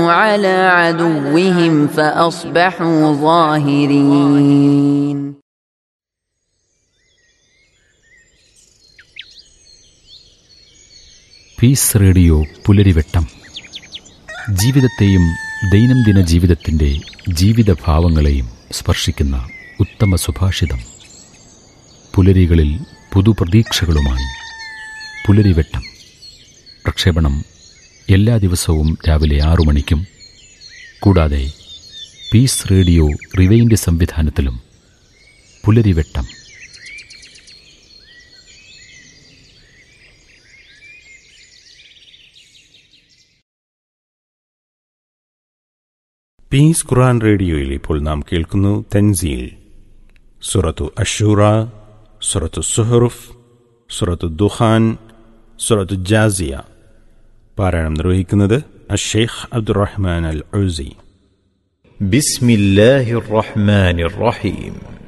على عدوهم فأصبحوا ظاهرين piece radio പുലരിവെട്ടം ജീവിതത്തെയും ദൈനംദിന ജീവിതത്തിൻ്റെ ജീവിതഭാവങ്ങളെയും സ്പർശിക്കുന്ന ഉത്തമ സുഭാഷിതം പുലരികളിൽ പുതുപ്രതീക്ഷകളുമായി പുലരിവെട്ടം പ്രക്ഷേപണം എല്ലാ ദിവസവും രാവിലെ ആറു മണിക്കും കൂടാതെ പീസ് റേഡിയോ റിവൈൻഡ് സംവിധാനത്തിലും പുലരിവെട്ടം പീസ് ഖുറാൻ റേഡിയോയിൽ ഇപ്പോൾ നാം കേൾക്കുന്നു തൻസീൽ സുറത്തു അഷൂറ സുറത്തു സുഹറുഫ് സുറത്തു ദുഹാൻ സുറത്തു ജാസിയ പാരായണം നിർവഹിക്കുന്നത് അഷേഖ് അബ്ദുറഹ്മാൻ അൽ ഉസി بسم الله الرحمن الرحيم